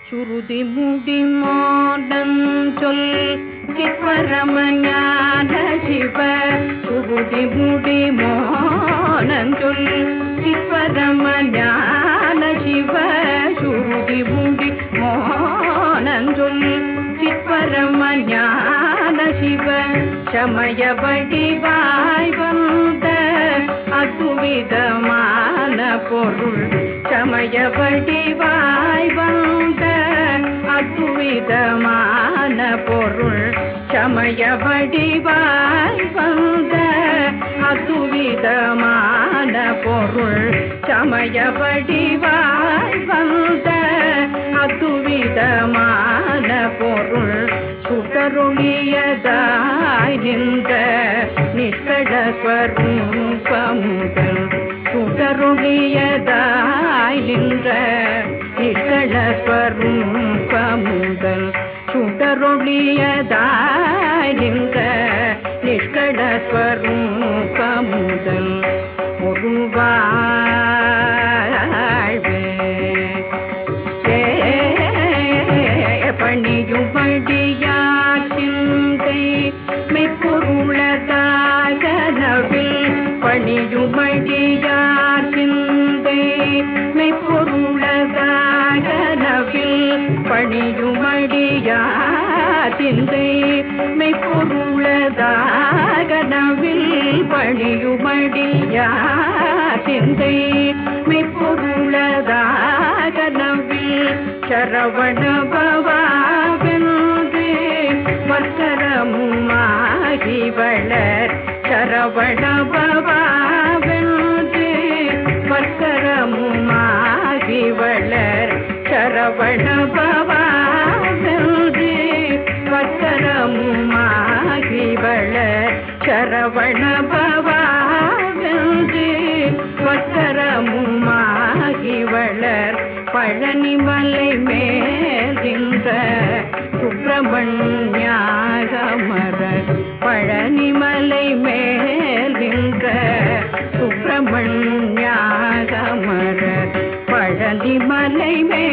சுருதி முடி மோடன் சொல் சிற்பரமஞான சிவ சுருதி முடி மோனன் சொல் சிற்பரமஞான சிவ சுருதி முடி மோனன் சொல் சிற்பரமஞான சிவ சமய வடிவாய் வந்த அத்துவிதமான பொருள் சமய வடிவாய் வந்த அத்துவிதமான பொருள் சமய வடிவாய் வந்த அத்துவிதமான பொருள் சமய வடிவாய் வந்த அத்துவிதமான பொருள் சுடரொளியதாய் நின்ற நிஷ்கட ஸ்வரூபமுதல் சுடரொளியதாய் நின்ற நிஷ்கட ஸ்வரூபமுதல் சுடரொளியதாய் நின்ற நிஷ்கட ஸ்வரூபமுதல் ஒரு வாழ்வே பணியும் படியார் சிந்தை மெய்ப்பொருளதாகனவில் பணியும் படியார் சிந்தை மெய்ப்பொருளதாகனவில் பணியும் படியார் சிந்தை மெய்ப்பொருளதாகனவில் பணியும் படியார் சிந்தை மெய்ப்பொருளதாகனவில் சரவண பவாவென்று வக்கரமுமாகி வளர் சரவண பவாவென்று வக்கரமுமாகி வளர் சரவண பவாவென்று வக்கரமுமாகி வளர் சரவண பவாவென்று வக்கரமுமாகி வளர் பழனிமலை மேல்கின்ற சுப்பிரமணியாகமர பழனிமலை மேல்கின்ற சுப்பிரமணியாகமர பழனிமலை மே